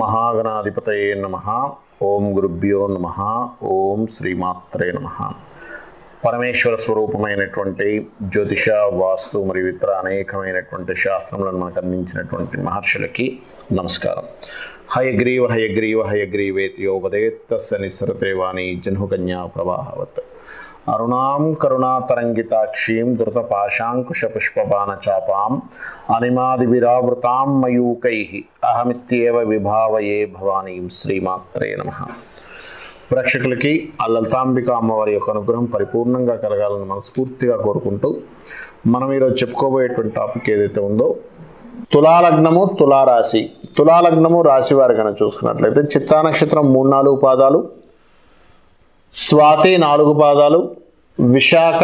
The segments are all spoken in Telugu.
మహాగణాధిపతయే నమ ఓం గురుభ్యో నమ ఓం శ్రీమాత్రే నమ పరమేశ్వర స్వరూపమైనటువంటి జ్యోతిష వాస్తు మరియు ఇతర అనేకమైనటువంటి శాస్త్రములను మనకు అందించినటువంటి మహర్షులకి నమస్కారం హయగ్రీవ హయగ్రీవ హయగ్రీవేత్యోపదేత్తస్య నిస్సరతే వాణి జన్హుకన్యా ప్రవాహవత్ అరుణాం కరుణాతరంగితాక్షీం ధృతపాశాంకుశపుష్పబాణచాపాం అనిమాదివిరావృతాం మయూకై అహమిత్యేవ విభావయే భవానీం శ్రీమాత్రే నమ ప్రేక్షకులకి ఆ లలితాంబిక అమ్మవారి యొక్క అనుగ్రహం పరిపూర్ణంగా కలగాలని మనస్ఫూర్తిగా కోరుకుంటూ మనం ఈరోజు చెప్పుకోబోయేటువంటి టాపిక్ ఏదైతే ఉందో తులాలగ్నము తులారాశి తులాలగ్నము రాశి వారి కనుక చూసుకున్నట్లయితే చిత్తా నక్షత్రం మూడు నాలుగు పాదాలు స్వాతి నాలుగు పాదాలు విశాఖ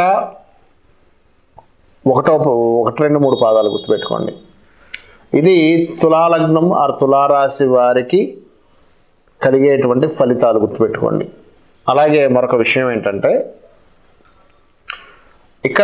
ఒకటో ఒకటి రెండు మూడు పాదాలు గుర్తుపెట్టుకోండి ఇది తులాలగ్నం ఆర్ తులారాశి వారికి కలిగేటువంటి ఫలితాలు గుర్తుపెట్టుకోండి అలాగే మరొక విషయం ఏంటంటే ఇక్కడ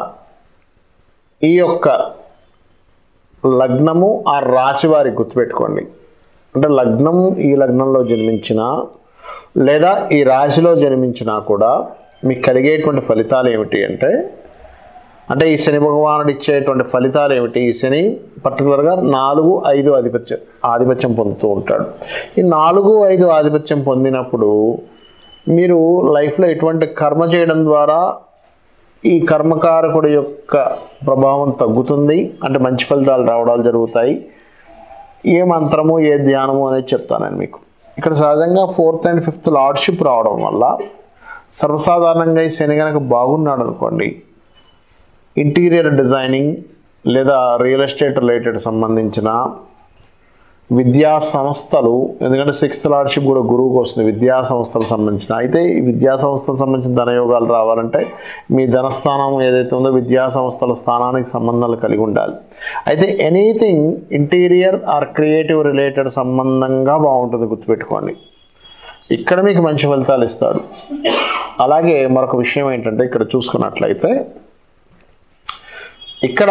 ఈ యొక్క లగ్నము ఆ రాశి వారికి గుర్తుపెట్టుకోండి అంటే లగ్నం ఈ లగ్నంలో జన్మించిన లేదా ఈ రాశిలో జన్మించినా కూడా మీకు కలిగేటువంటి ఫలితాలు ఏమిటి అంటే అంటే ఈ శని భగవానుడు ఇచ్చేటువంటి ఫలితాలు ఏమిటి ఈ శని పర్టికులర్గా నాలుగు ఐదు ఆధిపత్యం ఆధిపత్యం పొందుతూ ఉంటాడు ఈ నాలుగు ఐదు ఆధిపత్యం పొందినప్పుడు మీరు లైఫ్లో ఎటువంటి కర్మ చేయడం ద్వారా ఈ కర్మకారకుడి యొక్క ప్రభావం తగ్గుతుంది అంటే మంచి ఫలితాలు రావడాలు జరుగుతాయి ఏ మంత్రము ఏ ధ్యానము అనేది చెప్తాను మీకు ఇక్కడ సహజంగా ఫోర్త్ అండ్ ఫిఫ్త్ లార్డ్షిప్ రావడం వల్ల సర్వసాధారణంగా ఈ శని కనుక బాగున్నాడు అనుకోండి ఇంటీరియర్ డిజైనింగ్ లేదా రియల్ ఎస్టేట్ రిలేటెడ్ సంబంధించిన విద్యా సంస్థలు ఎందుకంటే సిక్స్త్ లార్డ్షిప్ కూడా గురువుకు వస్తుంది విద్యా సంస్థలకు సంబంధించిన అయితే ఈ విద్యా సంస్థలకు సంబంధించిన ధనయోగాలు రావాలంటే మీ ధనస్థానం ఏదైతే ఉందో విద్యా సంస్థల స్థానానికి సంబంధాలు కలిగి ఉండాలి అయితే anything interior or creative related సంబంధంగా బాగుంటుంది గుర్తుపెట్టుకోండి ఇక్కడ మీకు మంచి ఫలితాలు ఇస్తాడు అలాగే మరొక విషయం ఏంటంటే ఇక్కడ చూసుకున్నట్లయితే ఇక్కడ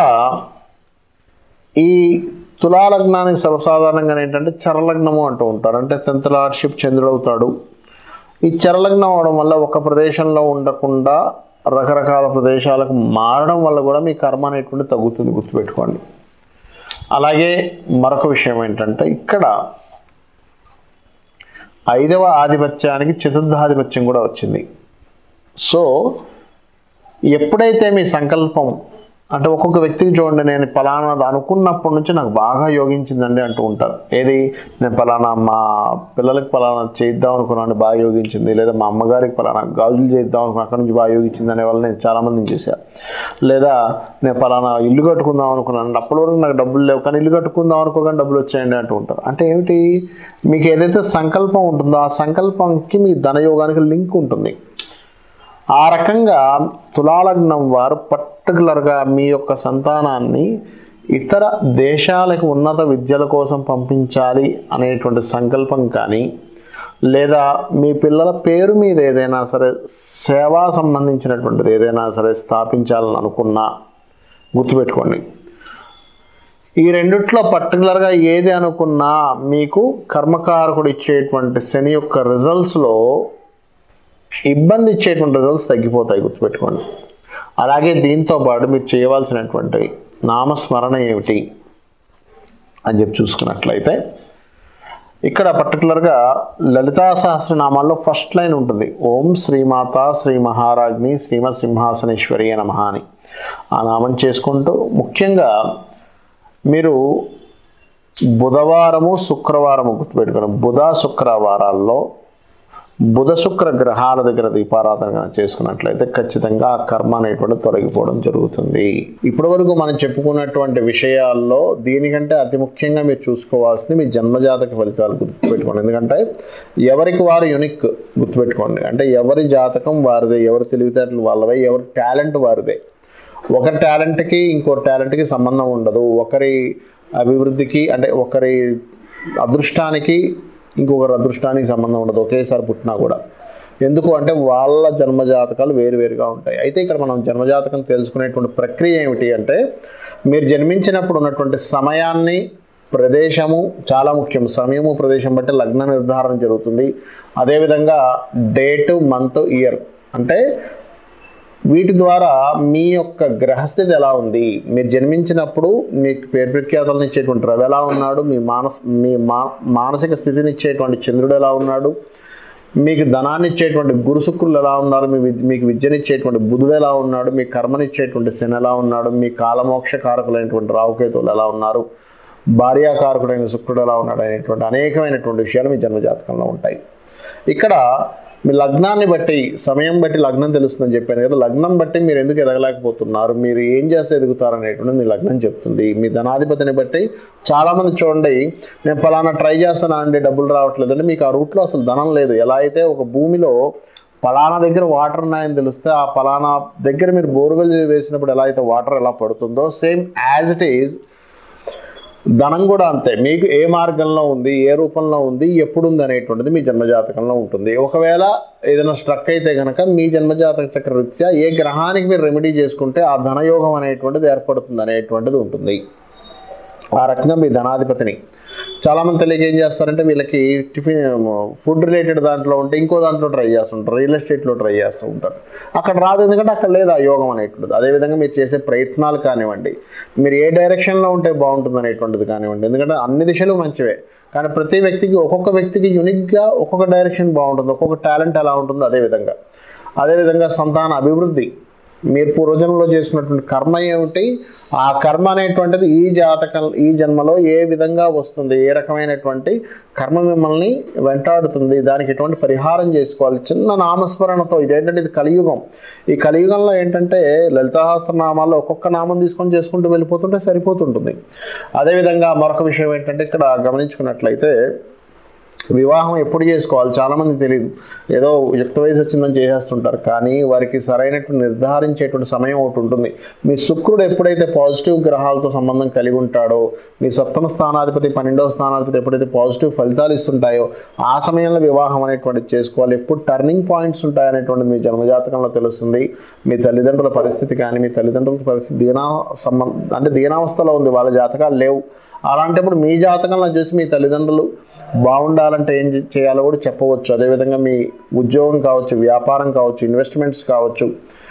ఈ తులాలగ్నానికి సర్వసాధారణంగా ఏంటంటే చరలగ్నము అంటూ ఉంటారు అంటే టెన్త్ లార్డ్షిప్ చంద్రుడు అవుతాడు ఈ చరలగ్నం అవడం వల్ల ఒక ప్రదేశంలో ఉండకుండా రకరకాల ప్రదేశాలకు మారడం వల్ల కూడా మీ కర్మ అనేటువంటి తగ్గుతుంది గుర్తుపెట్టుకోండి అలాగే మరొక విషయం ఏంటంటే ఇక్కడ ఐదవ ఆధిపత్యానికి చతుర్థాధిపత్యం కూడా వచ్చింది సో ఎప్పుడైతే మీ సంకల్పం అంటే ఒక్కొక్క వ్యక్తికి చూడండి నేను పలానా అనుకున్నప్పటి నుంచి నాకు బాగా యోగించిందండి అంటూ ఉంటారు ఏది నేను పలానా మా పిల్లలకి పలానా చేద్దాం అనుకున్నాను బాగా యోగించింది లేదా మా అమ్మగారికి పలానా గాజులు చేద్దాం అనుకున్నా అక్కడి నుంచి బాగా యోగించింది అనే వల్ల నేను చాలామందిని చేశాను లేదా నేను పలానా ఇల్లు కట్టుకుందాం అనుకున్నాను అప్పటి వరకు నాకు డబ్బులు లేవు కానీ ఇల్లు కట్టుకుందాం అనుకోగానే డబ్బులు వచ్చాయండి అంటూ ఉంటారు అంటే ఏమిటి మీకు ఏదైతే సంకల్పం ఉంటుందో ఆ సంకల్పంకి మీ ధనయోగానికి లింక్ ఉంటుంది ఆ రకంగా తులాలగ్నం వారు పర్టికులర్గా మీ యొక్క సంతానాన్ని ఇతర దేశాలకు ఉన్నత విద్యల కోసం పంపించాలి అనేటువంటి సంకల్పం కానీ లేదా మీ పిల్లల పేరు మీద ఏదైనా సరే సేవా సంబంధించినటువంటిది ఏదైనా సరే స్థాపించాలని అనుకున్నా గుర్తుపెట్టుకోండి ఈ రెండిట్లో పర్టికులర్గా ఏది అనుకున్నా మీకు కర్మకారకుడు ఇచ్చేటువంటి శని యొక్క రిజల్ట్స్లో ఇబ్బంది ఇచ్చేటువంటి రిజల్ట్స్ తగ్గిపోతాయి గుర్తుపెట్టుకోండి అలాగే దీంతో పాటు మీరు చేయవలసినటువంటి నామస్మరణ ఏమిటి అని చెప్పి చూసుకున్నట్లయితే ఇక్కడ పర్టికులర్గా లలితా సహస్రనామాల్లో ఫస్ట్ లైన్ ఉంటుంది ఓం శ్రీమాత శ్రీ మహారాజ్ని శ్రీమత్ సింహాసనేశ్వరి నమ అని ఆ నామం చేసుకుంటూ ముఖ్యంగా మీరు బుధవారము శుక్రవారము గుర్తుపెట్టుకోండి బుధ శుక్రవారాల్లో బుధ శుక్ర గ్రహాల దగ్గర దీపారాధన చేసుకున్నట్లయితే ఖచ్చితంగా ఆ కర్మ అనేటువంటి తొలగిపోవడం జరుగుతుంది ఇప్పటి వరకు మనం చెప్పుకున్నటువంటి విషయాల్లో దీనికంటే అతి ముఖ్యంగా మీరు చూసుకోవాల్సింది మీ జన్మజాతక ఫలితాలు గుర్తుపెట్టుకోండి ఎందుకంటే ఎవరికి వారు యునిక్ గుర్తుపెట్టుకోండి అంటే ఎవరి జాతకం వారిదే ఎవరి తెలివితేటలు వాళ్ళవే ఎవరి టాలెంట్ వారిదే ఒకరి టాలెంట్కి ఇంకో టాలెంట్కి సంబంధం ఉండదు ఒకరి అభివృద్ధికి అంటే ఒకరి అదృష్టానికి ఇంకొకరి అదృష్టానికి సంబంధం ఉండదు ఒకేసారి పుట్టినా కూడా ఎందుకు అంటే వాళ్ళ జన్మజాతకాలు వేరువేరుగా ఉంటాయి అయితే ఇక్కడ మనం జన్మజాతకం తెలుసుకునేటువంటి ప్రక్రియ ఏమిటి అంటే మీరు జన్మించినప్పుడు ఉన్నటువంటి సమయాన్ని ప్రదేశము చాలా ముఖ్యం సమయము ప్రదేశం బట్టి లగ్న నిర్ధారణ జరుగుతుంది అదేవిధంగా డేటు మంత్ ఇయర్ అంటే వీటి ద్వారా మీ యొక్క గ్రహస్థితి ఎలా ఉంది మీరు జన్మించినప్పుడు మీకు పేరు ప్రఖ్యాతలను ఇచ్చేటువంటి రవి ఎలా ఉన్నాడు మీ మానస్ మీ మా మానసిక స్థితిని ఇచ్చేటువంటి చంద్రుడు ఎలా ఉన్నాడు మీకు ధనాన్ని ఇచ్చేటువంటి గురు శుక్రులు ఎలా ఉన్నారు మీ విద్య మీకు విద్యనిచ్చేటువంటి బుధుడు ఎలా ఉన్నాడు మీ కర్మనిచ్చేటువంటి శని ఎలా ఉన్నాడు మీ కాలమోక్ష కారకులైనటువంటి రావుకేతువులు ఎలా ఉన్నారు భార్యాకారకుడైన శుక్రుడు ఎలా ఉన్నాడు అనేటువంటి అనేకమైనటువంటి విషయాలు మీ జన్మజాతకంలో ఉంటాయి ఇక్కడ మీ లగ్నాన్ని బట్టి సమయం బట్టి లగ్నం తెలుస్తుందని చెప్పాను కదా లగ్నం బట్టి మీరు ఎందుకు ఎదగలేకపోతున్నారు మీరు ఏం చేస్తే ఎదుగుతారు అనేటువంటి మీ లగ్నం చెప్తుంది మీ ధనాధిపతిని బట్టి చాలామంది చూడండి నేను ఫలానా ట్రై చేస్తాను అండి డబ్బులు రావట్లేదు అంటే మీకు ఆ రూట్లో అసలు ధనం లేదు ఎలా అయితే ఒక భూమిలో పలానా దగ్గర వాటర్ ఉన్నాయని తెలిస్తే ఆ పలానా దగ్గర మీరు బోర్వెల్ వేసినప్పుడు ఎలా అయితే వాటర్ ఎలా పడుతుందో సేమ్ యాజ్ ఇట్ ఈజ్ ధనం కూడా అంతే మీకు ఏ మార్గంలో ఉంది ఏ రూపంలో ఉంది ఎప్పుడు ఉంది అనేటువంటిది మీ జన్మజాతకంలో ఉంటుంది ఒకవేళ ఏదైనా స్ట్రక్ అయితే కనుక మీ జన్మజాతక చక్ర రీత్యా ఏ గ్రహానికి మీరు రెమెడీ చేసుకుంటే ఆ ధనయోగం అనేటువంటిది ఏర్పడుతుంది అనేటువంటిది ఉంటుంది ఆ రకంగా మీ ధనాధిపతిని చాలామంది తెలియక ఏం చేస్తారంటే వీళ్ళకి టిఫిన్ ఫుడ్ రిలేటెడ్ దాంట్లో ఉంటే ఇంకో దాంట్లో ట్రై చేస్తుంటారు రియల్ ఎస్టేట్లో ట్రై చేస్తూ ఉంటారు అక్కడ రాదు ఎందుకంటే అక్కడ లేదు ఆ యోగం అనేటువంటిది అదేవిధంగా మీరు చేసే ప్రయత్నాలు కానివ్వండి మీరు ఏ డైరెక్షన్లో ఉంటే బాగుంటుంది అనేటువంటిది కానివ్వండి ఎందుకంటే అన్ని దిశలు మంచివే కానీ ప్రతి వ్యక్తికి ఒక్కొక్క వ్యక్తికి యూనిక్గా ఒక్కొక్క డైరెక్షన్ బాగుంటుంది ఒక్కొక్క టాలెంట్ ఎలా ఉంటుందో అదేవిధంగా అదేవిధంగా సంతాన అభివృద్ధి మీరు పూర్వజన్మలో చేసినటువంటి కర్మ ఏమిటి ఆ కర్మ అనేటువంటిది ఈ జాతకం ఈ జన్మలో ఏ విధంగా వస్తుంది ఏ రకమైనటువంటి కర్మ మిమ్మల్ని వెంటాడుతుంది దానికి ఎటువంటి పరిహారం చేసుకోవాలి చిన్న నామస్మరణతో ఇదేంటంటే ఇది కలియుగం ఈ కలియుగంలో ఏంటంటే లలితాహాస్త్ర నామాల్లో ఒక్కొక్క నామం తీసుకొని చేసుకుంటూ వెళ్ళిపోతుంటే సరిపోతుంటుంది అదేవిధంగా మరొక విషయం ఏంటంటే ఇక్కడ గమనించుకున్నట్లయితే వివాహం ఎప్పుడు చేసుకోవాలి చాలామంది తెలియదు ఏదో యుక్త వయసు వచ్చిందని చేసేస్తుంటారు కానీ వారికి సరైనటువంటి నిర్ధారించేటువంటి సమయం ఒకటి ఉంటుంది మీ శుక్రుడు ఎప్పుడైతే పాజిటివ్ గ్రహాలతో సంబంధం కలిగి ఉంటాడో మీ సప్తమ స్థానాధిపతి పన్నెండవ స్థానాధిపతి ఎప్పుడైతే పాజిటివ్ ఫలితాలు ఇస్తుంటాయో ఆ సమయంలో వివాహం అనేటువంటిది చేసుకోవాలి ఎప్పుడు టర్నింగ్ పాయింట్స్ ఉంటాయనేటువంటిది మీ జన్మజాతకంలో తెలుస్తుంది మీ తల్లిదండ్రుల పరిస్థితి కానీ మీ తల్లిదండ్రుల పరిస్థితి దీనా సంబంధం అంటే దీనావస్థలో ఉంది వాళ్ళ జాతకాలు లేవు అలాంటప్పుడు మీ జాతకంలో చూసి మీ తల్లిదండ్రులు బాగుండాలంటే ఏం చే- చేయాలో కూడా చెప్పవచ్చు అదేవిధంగా మీ ఉద్యోగం కావచ్చు వ్యాపారం కావచ్చు ఇన్వెస్ట్మెంట్స్ కావచ్చు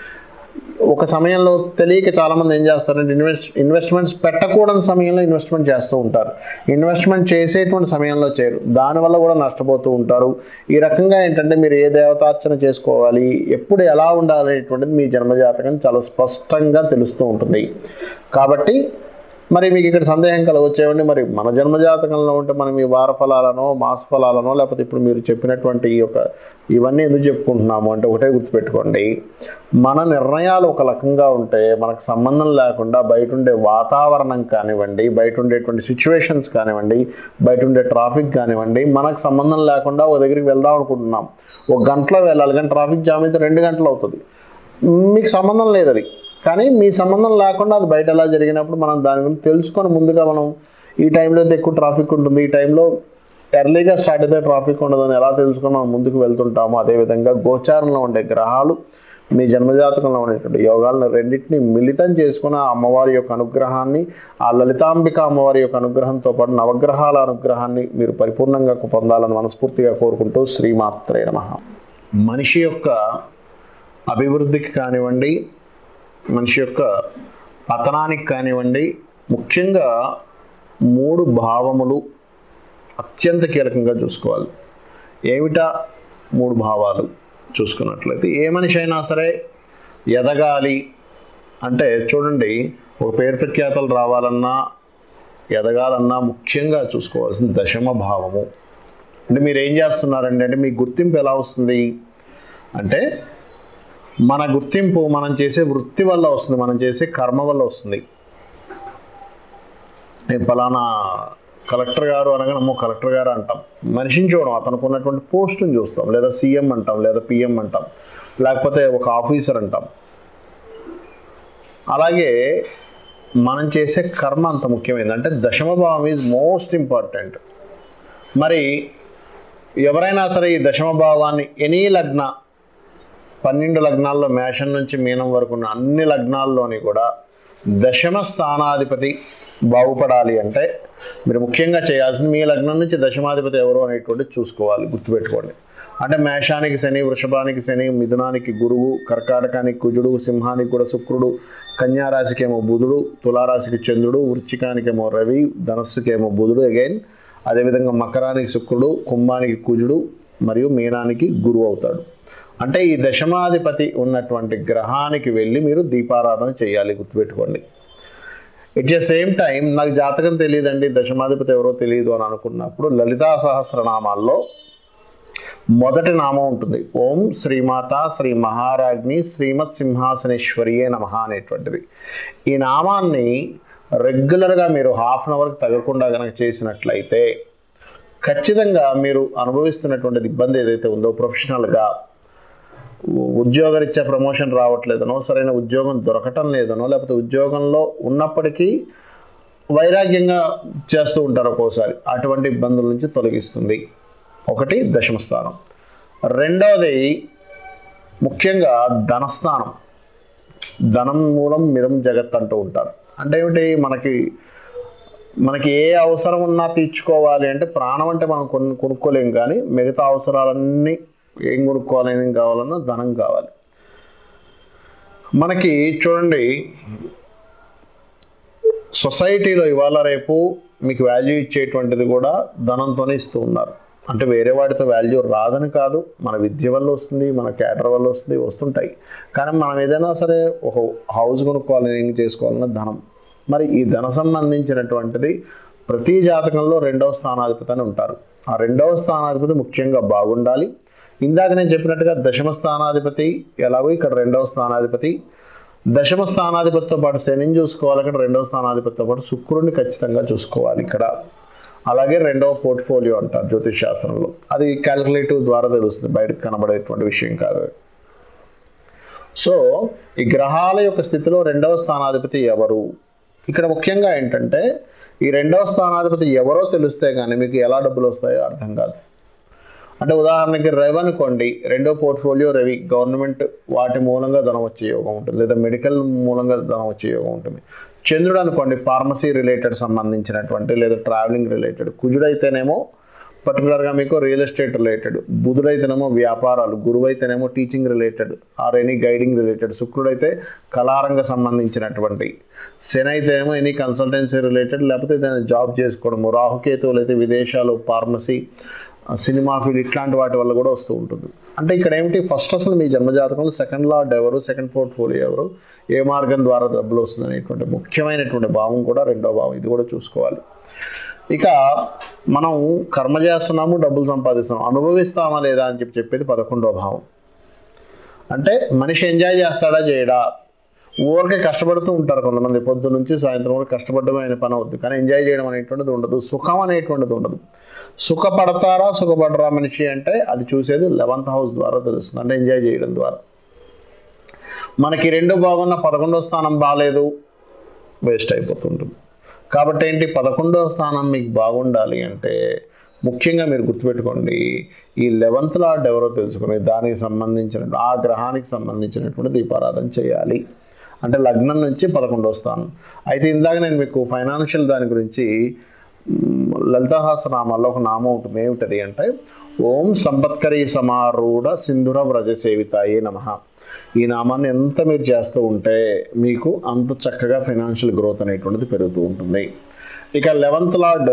ఒక సమయంలో తెలియక చాలామంది ఏం చేస్తారంటే ఇన్వెస్ట్ ఇన్వెస్ట్మెంట్స్ పెట్టకూడని సమయంలో ఇన్వెస్ట్మెంట్ చేస్తూ ఉంటారు ఇన్వెస్ట్మెంట్ చేసేటువంటి సమయంలో చేయరు దానివల్ల కూడా నష్టపోతూ ఉంటారు ఈ రకంగా ఏంటంటే మీరు ఏ దేవతార్చన చేసుకోవాలి ఎప్పుడు ఎలా ఉండాలి అనేటువంటిది మీ జన్మజాతకం చాలా స్పష్టంగా తెలుస్తూ ఉంటుంది కాబట్టి మరి మీకు ఇక్కడ సందేహం కలగొచ్చేవండి మరి మన జన్మజాతకంలో ఉంటే మనం ఈ వార ఫలాలనో మాస ఫలాలనో లేకపోతే ఇప్పుడు మీరు చెప్పినటువంటి ఈ యొక్క ఇవన్నీ ఎందుకు చెప్పుకుంటున్నాము అంటే ఒకటే గుర్తుపెట్టుకోండి మన నిర్ణయాలు ఒక రకంగా ఉంటే మనకు సంబంధం లేకుండా బయట ఉండే వాతావరణం కానివ్వండి బయట ఉండేటువంటి సిచ్యువేషన్స్ కానివ్వండి బయట ఉండే ట్రాఫిక్ కానివ్వండి మనకు సంబంధం లేకుండా ఒక దగ్గరికి వెళ్దాం అనుకుంటున్నాం ఒక గంటలో వెళ్ళాలి కానీ ట్రాఫిక్ జామ్ అయితే రెండు గంటలు అవుతుంది మీకు సంబంధం లేదు అది కానీ మీ సంబంధం లేకుండా అది బయట ఎలా జరిగినప్పుడు మనం దాని గురించి తెలుసుకొని ముందుగా మనం ఈ టైంలో అయితే ఎక్కువ ట్రాఫిక్ ఉంటుంది ఈ టైంలో ఎర్లీగా స్టార్ట్ అయితే ట్రాఫిక్ ఉండదని ఎలా తెలుసుకొని మనం ముందుకు వెళ్తుంటామో అదేవిధంగా గోచారంలో ఉండే గ్రహాలు మీ జన్మజాతకంలో ఉండేటువంటి యోగాలను రెండింటిని మిళితం చేసుకుని ఆ అమ్మవారి యొక్క అనుగ్రహాన్ని ఆ లలితాంబిక అమ్మవారి యొక్క అనుగ్రహంతో పాటు నవగ్రహాల అనుగ్రహాన్ని మీరు పరిపూర్ణంగా పొందాలని మనస్ఫూర్తిగా కోరుకుంటూ శ్రీమాత్రే నమ మనిషి యొక్క అభివృద్ధికి కానివ్వండి మనిషి యొక్క పతనానికి కానివ్వండి ముఖ్యంగా మూడు భావములు అత్యంత కీలకంగా చూసుకోవాలి ఏమిటా మూడు భావాలు చూసుకున్నట్లయితే ఏ మనిషి అయినా సరే ఎదగాలి అంటే చూడండి ఒక పేరు ప్రఖ్యాతలు రావాలన్నా ఎదగాలన్నా ముఖ్యంగా చూసుకోవాల్సిన దశమ భావము అంటే మీరు ఏం చేస్తున్నారండి అంటే మీ గుర్తింపు ఎలా వస్తుంది అంటే మన గుర్తింపు మనం చేసే వృత్తి వల్ల వస్తుంది మనం చేసే కర్మ వల్ల వస్తుంది నేను ఫలానా కలెక్టర్ గారు అనగానే అమ్మో కలెక్టర్ గారు అంటాం మనిషిని చూడం అతనికి ఉన్నటువంటి పోస్టుని చూస్తాం లేదా సీఎం అంటాం లేదా పిఎం అంటాం లేకపోతే ఒక ఆఫీసర్ అంటాం అలాగే మనం చేసే కర్మ అంత ముఖ్యమైనది అంటే దశమ భావం ఈజ్ మోస్ట్ ఇంపార్టెంట్ మరి ఎవరైనా సరే ఈ దశమ భావాన్ని ఎనీ లగ్న పన్నెండు లగ్నాల్లో మేషం నుంచి మీనం వరకు ఉన్న అన్ని లగ్నాల్లోని కూడా దశమ స్థానాధిపతి బాగుపడాలి అంటే మీరు ముఖ్యంగా చేయాల్సింది మీ లగ్నం నుంచి దశమాధిపతి ఎవరు అనేటువంటి చూసుకోవాలి గుర్తుపెట్టుకోండి అంటే మేషానికి శని వృషభానికి శని మిథునానికి గురువు కర్కాటకానికి కుజుడు సింహానికి కూడా శుక్రుడు కన్యా రాశికేమో బుధుడు తులారాశికి చంద్రుడు వృచ్చికానికేమో రవి ధనస్సుకేమో బుధుడు అగైన్ అదేవిధంగా మకరానికి శుక్రుడు కుంభానికి కుజుడు మరియు మీనానికి గురువు అవుతాడు అంటే ఈ దశమాధిపతి ఉన్నటువంటి గ్రహానికి వెళ్ళి మీరు దీపారాధన చేయాలి గుర్తుపెట్టుకోండి ఇట్ ద సేమ్ టైం నాకు జాతకం తెలియదండి దశమాధిపతి ఎవరో తెలియదు అని అనుకున్నప్పుడు లలితా సహస్రనామాల్లో మొదటి నామం ఉంటుంది ఓం శ్రీమాత శ్రీ మహారాజ్ని శ్రీమత్ సింహాసనేశ్వరియే నమ అనేటువంటిది ఈ నామాన్ని రెగ్యులర్గా మీరు హాఫ్ అన్ అవర్కి తగ్గకుండా కనుక చేసినట్లయితే ఖచ్చితంగా మీరు అనుభవిస్తున్నటువంటి ఇబ్బంది ఏదైతే ఉందో ప్రొఫెషనల్గా ఉద్యోగరీత్యా ప్రమోషన్ రావట్లేదనో సరైన ఉద్యోగం దొరకటం లేదనో లేకపోతే ఉద్యోగంలో ఉన్నప్పటికీ వైరాగ్యంగా చేస్తూ ఉంటారు ఒక్కోసారి అటువంటి ఇబ్బందుల నుంచి తొలగిస్తుంది ఒకటి దశమ స్థానం రెండవది ముఖ్యంగా ధనస్థానం ధనం మూలం మిదం జగత్ అంటూ ఉంటారు అంటే ఏమిటి మనకి మనకి ఏ అవసరం ఉన్నా తీర్చుకోవాలి అంటే ప్రాణం అంటే మనం కొను కొనుక్కోలేం కానీ మిగతా అవసరాలన్నీ ఏం కొనుక్కోవాలి ఏం కావాలన్నా ధనం కావాలి మనకి చూడండి సొసైటీలో ఇవాళ రేపు మీకు వాల్యూ ఇచ్చేటువంటిది కూడా ధనంతోనే ఇస్తూ ఉన్నారు అంటే వేరే వాటితో వాల్యూ రాదని కాదు మన విద్య వల్ల వస్తుంది మన క్యాటర్ వల్ల వస్తుంది వస్తుంటాయి కానీ మనం ఏదైనా సరే ఒక హౌస్ కొనుక్కోవాలని ఏం చేసుకోవాలన్నా ధనం మరి ఈ ధన సంబంధించినటువంటిది ప్రతి జాతకంలో రెండవ స్థానాధిపతి అని ఉంటారు ఆ రెండవ స్థానాధిపతి ముఖ్యంగా బాగుండాలి ఇందాక నేను చెప్పినట్టుగా దశమ స్థానాధిపతి ఎలాగో ఇక్కడ రెండవ స్థానాధిపతి దశమ స్థానాధిపతితో పాటు శనిని చూసుకోవాలి ఇక్కడ రెండవ స్థానాధిపతితో పాటు శుక్రుడిని ఖచ్చితంగా చూసుకోవాలి ఇక్కడ అలాగే రెండవ పోర్ట్ఫోలియో అంటారు జ్యోతిష్ శాస్త్రంలో అది క్యాలిక్యులేటివ్ ద్వారా తెలుస్తుంది బయటకు కనబడేటువంటి విషయం కాదు అది. సో ఈ గ్రహాల యొక్క స్థితిలో రెండవ స్థానాధిపతి ఎవరు ఇక్కడ ముఖ్యంగా ఏంటంటే ఈ రెండవ స్థానాధిపతి ఎవరో తెలిస్తే కానీ మీకు ఎలా డబ్బులు వస్తాయో అర్థం కాదు అంటే ఉదాహరణకి రవి అనుకోండి రెండో పోర్ట్ఫోలియో రవి గవర్నమెంట్ వాటి మూలంగా ధనం వచ్చే యోగం ఉంటుంది లేదా మెడికల్ మూలంగా ధనం వచ్చే యోగం ఉంటుంది చంద్రుడు అనుకోండి ఫార్మసీ రిలేటెడ్ సంబంధించినటువంటి లేదా ట్రావెలింగ్ రిలేటెడ్ కుజుడైతేనేమో పర్టికులర్గా మీకు రియల్ ఎస్టేట్ రిలేటెడ్ బుధుడైతేనేమో వ్యాపారాలు గురువు అయితేనేమో teaching related or any guiding related శుక్రుడైతే కళారంగ సంబంధించినటువంటి శని అయితేనేమో ఎనీ కన్సల్టెన్సీ రిలేటెడ్ లేకపోతే ఏదైనా జాబ్ చేసుకోవడము రాహుకేతువులు అయితే విదేశాలు ఫార్మసీ సినిమా ఫీల్డ్ ఇట్లాంటి వాటి వల్ల కూడా వస్తూ ఉంటుంది అంటే ఇక్కడ ఏమిటి ఫస్ట్ అసలు మీ జన్మజాతకంలో సెకండ్ లార్డ్ ఎవరు సెకండ్ పోర్ట్ఫోలియో ఎవరు ఏ మార్గం ద్వారా డబ్బులు వస్తుంది అనేటువంటి ముఖ్యమైనటువంటి భావం కూడా రెండో భావం ఇది కూడా చూసుకోవాలి ఇక మనం కర్మ చేస్తున్నాము డబ్బులు సంపాదిస్తున్నాము అనుభవిస్తామా లేదా అని చెప్పి చెప్పేది పదకొండో భావం అంటే మనిషి ఎంజాయ్ చేస్తాడా చేయడా ఊరికే కష్టపడుతూ ఉంటారు కొంతమంది పొద్దు నుంచి సాయంత్రం వరకు కష్టపడడం అనే పని అవుతుంది కానీ ఎంజాయ్ చేయడం అనేటువంటిది ఉండదు సుఖం అనేటువంటిది ఉండదు సుఖపడతారా సుఖపడరా మనిషి అంటే అది చూసేది లెవెంత్ హౌస్ ద్వారా తెలుస్తుంది అంటే ఎంజాయ్ చేయడం ద్వారా మనకి రెండు బాగున్న పదకొండో స్థానం బాగాలేదు వేస్ట్ అయిపోతుంటుంది కాబట్టి ఏంటి పదకొండవ స్థానం మీకు బాగుండాలి అంటే ముఖ్యంగా మీరు గుర్తుపెట్టుకోండి ఈ లెవెంత్ లార్డ్ ఎవరో తెలుసుకుని దానికి సంబంధించిన ఆ గ్రహానికి సంబంధించినటువంటి దీపారాధన చేయాలి అంటే లగ్నం నుంచి పదకొండవ స్థానం అయితే ఇందాక నేను మీకు ఫైనాన్షియల్ దాని గురించి మ్, లలితాహాసనామాల్లో ఒక నామం ఉంటుంది ఏమిటది అంటే ఓం సంపత్కరీ సమారూఢ సింధుర వ్రజ సేవితాయే నమ ఈ నామాన్ని ఎంత మీరు చేస్తూ ఉంటే మీకు అంత చక్కగా ఫైనాన్షియల్ గ్రోత్ అనేటువంటిది పెరుగుతూ ఉంటుంది ఇక లెవెంత్ లార్డ్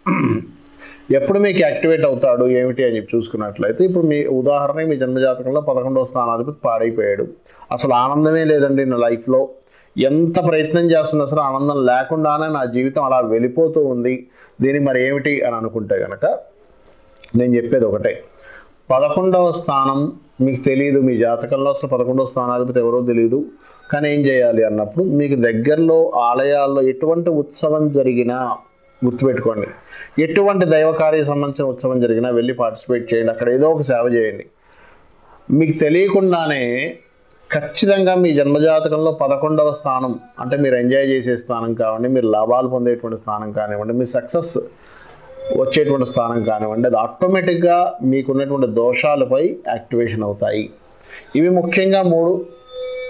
ఎప్పుడు మీకు యాక్టివేట్ అవుతాడు ఏమిటి అని చెప్పి చూసుకున్నట్లయితే ఇప్పుడు మీ ఉదాహరణకి మీ జన్మజాతకంలో పదకొండవ స్థానాధిపతి పాడైపోయాడు అసలు ఆనందమే లేదండి నా లైఫ్లో ఎంత ప్రయత్నం చేస్తున్నా సరే ఆనందం లేకుండానే నా జీవితం అలా వెళ్ళిపోతూ ఉంది దీనికి మరి ఏమిటి అని అనుకుంటే కనుక నేను చెప్పేది ఒకటే పదకొండవ స్థానం మీకు తెలియదు మీ జాతకంలో అసలు పదకొండవ స్థానాధిపతి ఎవరో తెలియదు కానీ ఏం చేయాలి అన్నప్పుడు మీకు దగ్గరలో ఆలయాల్లో ఎటువంటి ఉత్సవం జరిగినా గుర్తుపెట్టుకోండి ఎటువంటి దైవ కార్య సంబంధించిన ఉత్సవం జరిగినా వెళ్ళి పార్టిసిపేట్ చేయండి అక్కడ ఏదో ఒక సేవ చేయండి మీకు తెలియకుండానే ఖచ్చితంగా మీ జన్మజాతకంలో పదకొండవ స్థానం అంటే మీరు ఎంజాయ్ చేసే స్థానం కానివ్వండి మీరు లాభాలు పొందేటువంటి స్థానం కానివ్వండి మీ సక్సెస్ వచ్చేటువంటి స్థానం కానివ్వండి అది ఆటోమేటిక్గా మీకున్నటువంటి దోషాలపై యాక్టివేషన్ అవుతాయి ఇవి ముఖ్యంగా మూడు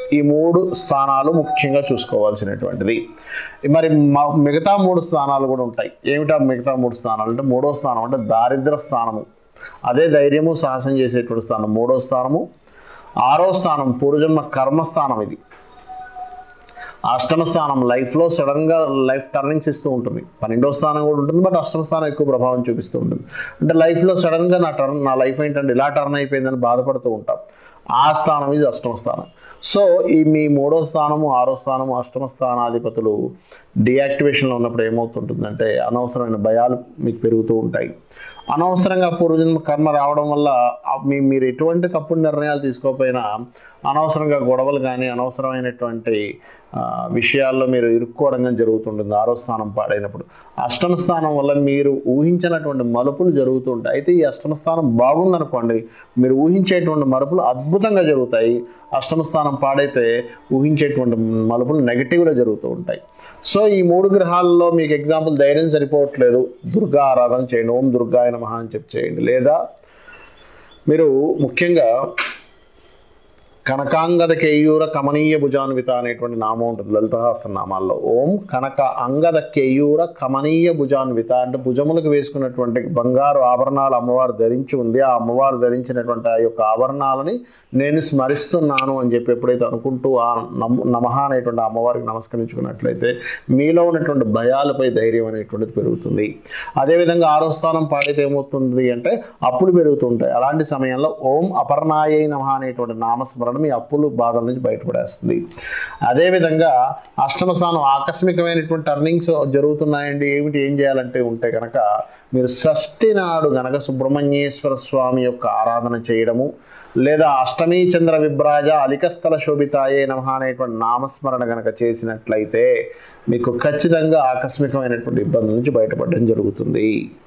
ఈ మూడు స్థానాలు ముఖ్యంగా చూసుకోవాల్సినటువంటిది మరి మ- మిగతా మూడు స్థానాలు కూడా ఉంటాయి ఏమిటా మిగతా మూడు స్థానాలు అంటే మూడో స్థానం అంటే దారిద్ర స్థానము అదే ధైర్యము సాహసం చేసేటువంటి స్థానం మూడో స్థానము ఆరో స్థానం పూర్వజన్మ కర్మస్థానం ఇది అష్టమ స్థానం లైఫ్లో సడన్గా లైఫ్ టర్నింగ్స్ ఇస్తూ ఉంటుంది పన్నెండో స్థానం కూడా ఉంటుంది బట్ అష్టమ స్థానం ఎక్కువ ప్రభావం చూపిస్తూ ఉంటుంది అంటే లైఫ్లో సడన్గా నా టర్న్ నా లైఫ్ ఏంటంటే ఇలా టర్న్ అయిపోయిందని బాధపడుతూ ఉంటాం ఆ స్థానం ఇది అష్టమ స్థానం సో ఈ మీ మూడో స్థానము ఆరో స్థానము అష్టమ స్థానాధిపతులు డియాక్టివేషన్లో ఉన్నప్పుడు ఏమవుతుంటుందంటే అనవసరమైన భయాలు మీకు పెరుగుతూ ఉంటాయి అనవసరంగా పూర్వజన్మ కర్మ రావడం వల్ల ఆ మీ మీరు ఎటువంటి తప్పుడు నిర్ణయాలు తీసుకోకపోయినా అనవసరంగా గొడవలు కానీ అనవసరమైనటువంటి ఆ, విషయాల్లో మీరు ఇరుక్కోవడం కానీ జరుగుతుంటుంది ఆరో స్థానం పాడైనప్పుడు అష్టమ స్థానం వల్ల మీరు ఊహించినటువంటి మలుపులు జరుగుతుంటాయి అయితే ఈ అష్టమ స్థానం బాగుందనుకోండి మీరు ఊహించేటువంటి మలుపులు అద్భుతంగా జరుగుతాయి అష్టమ స్థానం పాడైతే ఊహించేటువంటి మలుపులు నెగటివ్గా జరుగుతూ ఉంటాయి సో ఈ మూడు గ్రహాల్లో మీకు ఎగ్జాంపుల్ ధైర్యం సరిపోవట్లేదు దుర్గా ఆరాధన చేయండి ఓం దుర్గాయ నమః అని చెప్పి చేయండి లేదా మీరు ముఖ్యంగా కనకాంగద కేయూర కమనీయ భుజాన్విత అనేటువంటి నామం ఉంటుంది లలితహాస్త నామాల్లో ఓం కనక అంగద కేయూర కమనీయ భుజాన్విత అంటే భుజములకు వేసుకున్నటువంటి బంగారు ఆభరణాలు అమ్మవారు ధరించి ఉంది ఆ అమ్మవారు ధరించినటువంటి ఆ యొక్క ఆభరణాలని నేను స్మరిస్తున్నాను అని చెప్పి ఎప్పుడైతే అనుకుంటూ ఆ నమ నమః అనేటువంటి ఆ అమ్మవారికి నమస్కరించుకున్నట్లయితే మీలో ఉన్నటువంటి భయాలపై ధైర్యం అనేటువంటిది పెరుగుతుంది అదేవిధంగా ఆరో స్థానం పాడైతే ఏమవుతుంది అంటే అప్పులు పెరుగుతుంటాయి అలాంటి సమయంలో ఓం అపర్ణాయై నమః అనేటువంటి నామస్మరణ మీ అప్పులు బాధల నుంచి బయటపడేస్తుంది అదేవిధంగా అష్టమ స్థానం ఆకస్మికమైనటువంటి టర్నింగ్స్ జరుగుతున్నాయండి ఏమిటి ఏం చేయాలంటే ఉంటే కనుక మీరు షష్ఠి నాడు గనక సుబ్రహ్మణ్యేశ్వర స్వామి యొక్క ఆరాధన చేయడము లేదా అష్టమీ చంద్ర విభ్రాజ అలికస్థల శోభితాయే నమః అనేటువంటి నామస్మరణ గనక చేసినట్లయితే మీకు ఖచ్చితంగా ఆకస్మికమైనటువంటి ఇబ్బందుల నుంచి బయటపడడం జరుగుతుంది